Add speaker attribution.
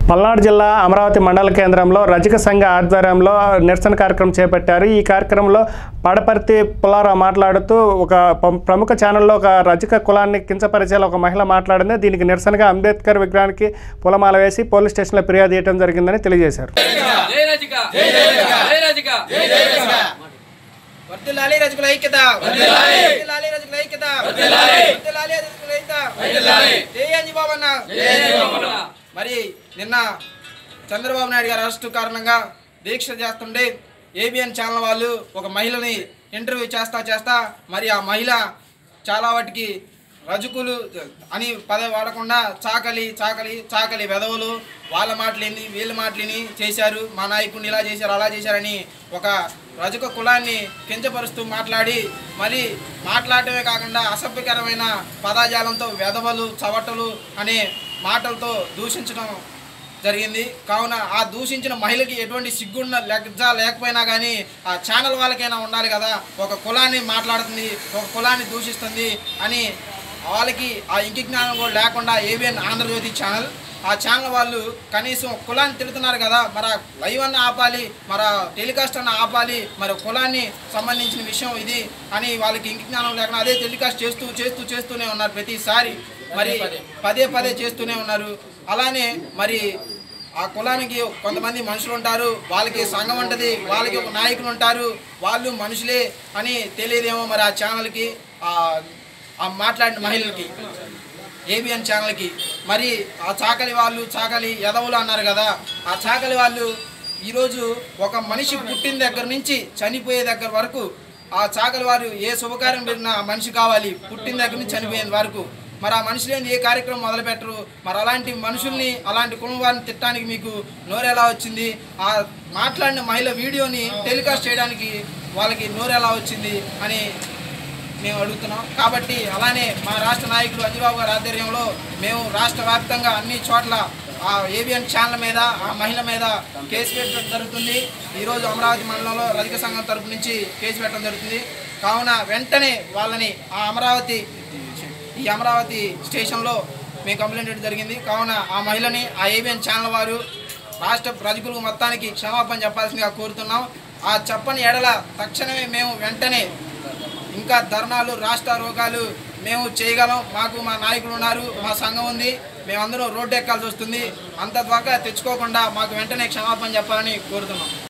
Speaker 1: పల్నాడు జిల్లా అమరావతి మండల కేంద్రంలో రజక సంఘ ఆధ్వర్యంలో నిరసన కార్యక్రమం చేపట్టారు ఈ కార్యక్రమంలో పడపర్తి పుల్లారావు మాట్లాడుతూ ఒక ప- ప్రముఖ ఛానల్లో ఒక రజక కులాన్ని కించపరిచేలా ఒక మహిళ మాట్లాడింది దీనికి నిరసనగా అంబేద్కర్ విగ్రహానికి పూలమాల వేసి పోలీస్ స్టేషన్లో ఫిర్యాదు చేయడం జరిగిందని తెలియజేశారు
Speaker 2: జై రజిక జై రజిక జై రజిక జై రజిక
Speaker 3: వర్ధిల్లాలి రజకుల ఐక్యత వర్ధిల్లాలి రజకుల ఐక్యత వర్ధిల్లాలి రజకుల ఐక్యత వర్ధిల్లాలి జై అంజి బాబన్న మరి నిన్న చంద్రబాబు నాయుడు గారి అరెస్టు కారణంగా దీక్ష చేస్తుండే ఏబిఎన్ ఛానల్ వాళ్ళు ఒక మహిళని ఇంటర్వ్యూ చేస్తా చేస్తా మరి ఆ మహిళ చాలా వాటికి రజకులు అని పద వాడకుండా చాకలి చాకలి చాకలి వెధవులు వాళ్ళ మాటలేని వీళ్ళ మాటలేని చేశారు మా నాయకుడిని ఇలా చేశారు అలా చేశారని ఒక రజక కులాన్ని కించపరుస్తూ మాట్లాడి మరి మాట్లాడటమే కాకుండా అసభ్యకరమైన పదాజాలంతో వెధవలు చవటలు అనే మాటలతో దూషించడం జరిగింది కావున ఆ దూషించిన మహిళకి ఎటువంటి సిగ్గున్న లెగ్గ లేకపోయినా కానీ ఆ ఛానల్ వాళ్ళకైనా ఉండాలి కదా ఒక కులాన్ని మాట్లాడుతుంది ఒక కులాన్ని దూషిస్తుంది అని వాళ్ళకి ఆ ఇంకి జ్ఞానం కూడా లేకుండా ఏబిఎన్ ఆంధ్రజ్యోతి ఛానల్ ఆ ఛానల్ వాళ్ళు కనీసం కులాన్ని తిడుతున్నారు కదా మరి ఆ లైవ్ అన్న ఆపాలి మరి ఆ టెలికాస్ట్ అన్న ఆపాలి మరి కులాన్ని సంబంధించిన విషయం ఇది అని వాళ్ళకి ఇంకి జ్ఞానం లేకుండా అదే టెలికాస్ట్ చేస్తూ చేస్తూ చేస్తూనే ఉన్నారు ప్రతిసారి మరి పదే పదే చేస్తూనే ఉన్నారు అలానే మరి ఆ కులానికి కొంతమంది మనుషులు ఉంటారు వాళ్ళకి సంఘం ఉంటుంది వాళ్ళకి ఒక నాయకులు ఉంటారు వాళ్ళు మనుషులే అని తెలియదేమో మరి ఆ ఛానల్కి ఆ ఆ మాట్లాడిన మహిళలకి ఏబిఎన్ ఛానల్కి మరి ఆ చాకలి వాళ్ళు చాకలి ఎదవులు అన్నారు కదా ఆ చాకలి వాళ్ళు ఈరోజు ఒక మనిషి పుట్టిన దగ్గర నుంచి చనిపోయే దగ్గర వరకు ఆ చాకలి వారు ఏ శుభకార్యం పెట్టినా ఆ మనిషి కావాలి పుట్టిన దగ్గర నుంచి చనిపోయేంత వరకు మరి ఆ మనుషులేంది ఏ కార్యక్రమం మొదలు పెట్టరు మరి అలాంటి మనుషుల్ని అలాంటి కుటుంబ వారిని తిట్టడానికి మీకు నోరెలా వచ్చింది ఆ మాట్లాడిన మహిళ వీడియోని టెలికాస్ట్ చేయడానికి వాళ్ళకి నోరెలా వచ్చింది అని మేము అడుగుతున్నాం కాబట్టి అలానే మా రాష్ట్ర నాయకులు అంజబాబు గారి ఆధ్వర్యంలో మేము రాష్ట్ర వ్యాప్తంగా అన్ని చోట్ల ఆ ఏబిఎన్ ఛానల్ మీద ఆ మహిళ మీద కేసు పెట్టడం జరుగుతుంది ఈరోజు అమరావతి మండలంలో రజక సంఘం తరపు నుంచి కేసు పెట్టడం జరుగుతుంది కావున వెంటనే వాళ్ళని ఆ అమరావతి ఈ అమరావతి స్టేషన్లో మేము కంప్లైంట్ ఇవ్వడం జరిగింది కావున ఆ మహిళని ఆ ఏబిఎన్ ఛానల్ వారు రాష్ట్ర ప్రజలకు మొత్తానికి క్షమాపణ చెప్పాల్సిందిగా కోరుతున్నాం ఆ చెప్పని ఎడల తక్షణమే మేము వెంటనే ఇంకా ధర్నాలు రాష్ట్ర రోగాలు మేము చేయగలం మాకు మా నాయకులు ఉన్నారు మా సంఘం ఉంది మేమందరం రోడ్డు ఎక్కాల్సి వస్తుంది అంత ద్వారా తెచ్చుకోకుండా మాకు వెంటనే క్షమాపణ చెప్పాలని కోరుతున్నాం